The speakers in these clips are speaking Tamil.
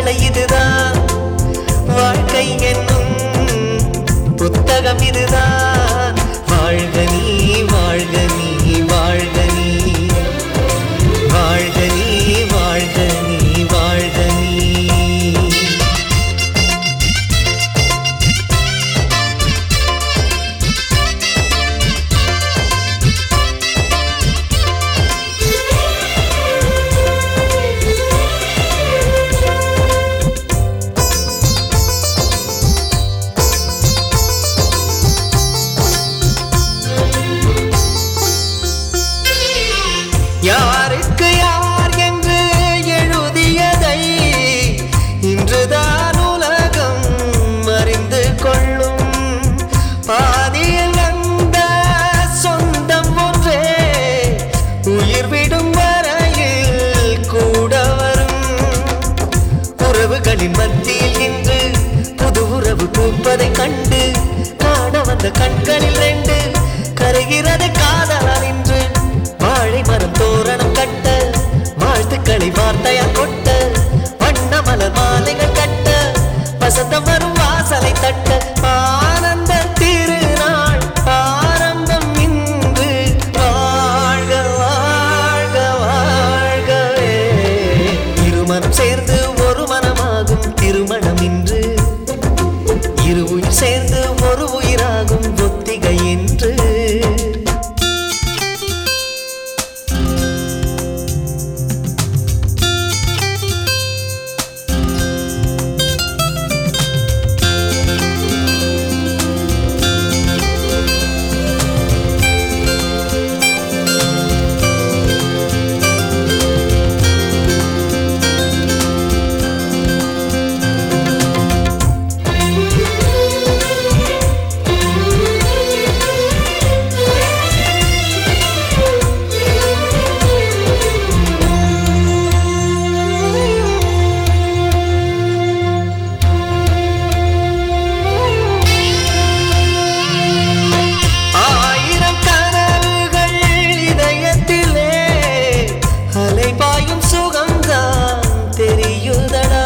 கட்டளை இதுதான் வாழ்க்கை என்னும் புத்தகம் இதுதான் வாழ்க நீ வாழ்க நீ வாழ்க நீ வாழ்க நீ வாழ்க நீ வாழ்க நீ யாருக்கு யார் என்று எழுதியதை இன்றுதான் உலகம் அறிந்து கொள்ளும் பாதியில் வந்த சொந்தம் ஒன்றே உயிர் விடும் வரையில் கூட வரும் உறவுகளின் மத்தியில் இன்று புது உறவு பூப்பதை கண்டு காண வந்த கண்களில் ரெண்டு கருகிறது காதலால் இன்று வாழை மரம் தோரணம் கட்ட வாழ்த்துக்களை வார்த்தையால் கொட்ட வண்ண மலர் மாலைகள் கட்ட வசந்தம் வரும் வாசலை தட்ட ஆனந்த திருநாள் ஆரம்பம் இன்று வாழ்க வாழ்க வாழ்கவே இருமனம் சேர்ந்து ஒரு மனமாகும் திருமணம் இன்று இரு உயிர் சேர்ந்து ஒரு உயிராகும் ஒத்திகை என்று ஆயிரம் கனவுகள் இதயத்திலே அலைபாயும் சுகம்தான் தெரியுதடா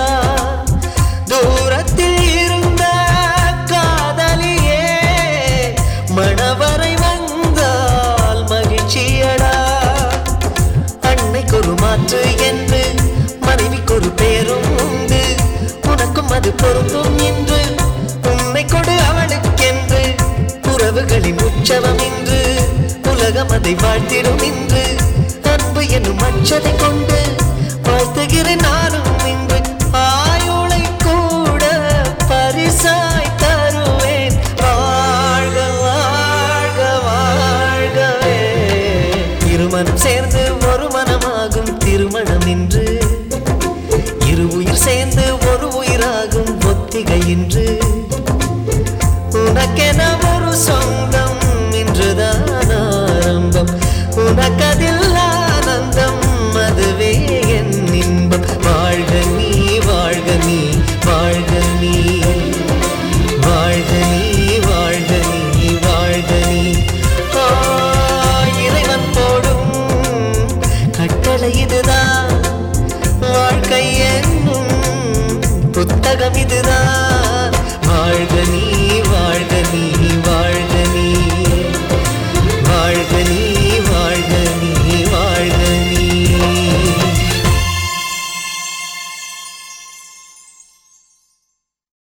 தூரத்தில் இருந்த காதலியே மணவரை வந்தால் மகிழ்ச்சியடா அன்னைக்கு ஒரு மாற்று என்று மனைவிக்கு ஒரு பேரும் உண்டு உனக்கும் அது பொருந்தும் என்று உன்னை கொடு அவளுக்கென்று உறவுகளின் உற்சவம் இன்று உலகம் அதை வாழ்த்திடும் இன்று அன்பு என்னும் அச்சதை கொண்டு வாழ்த்துகிறேன் நானும் இன்று ஆயுளை கூட பரிசாய் தருவேன் வாழ்க வாழ்க வாழ்கவே இருமனம் சேர்ந்து ஒரு மனமாகும் திருமணம் இன்று இரு உயிர் சேர்ந்து ஒரு உயிராகும் ஒத்திகை இன்று உனக்கென ஒரு சொந்தம் இன்றுதான் ஆரம்பம் உனக்கதில் ஆனந்தம் அதுவே என் இன்பம் வாழ்க நீ வாழ்க நீ வாழ்க நீ வாழ்க நீ வாழ்க நீ வாழ்க நீ ஆ, இறைவன் போடும் கட்டளை இதுதான் வாழ்க்கை என்னும் புத்தகம் இது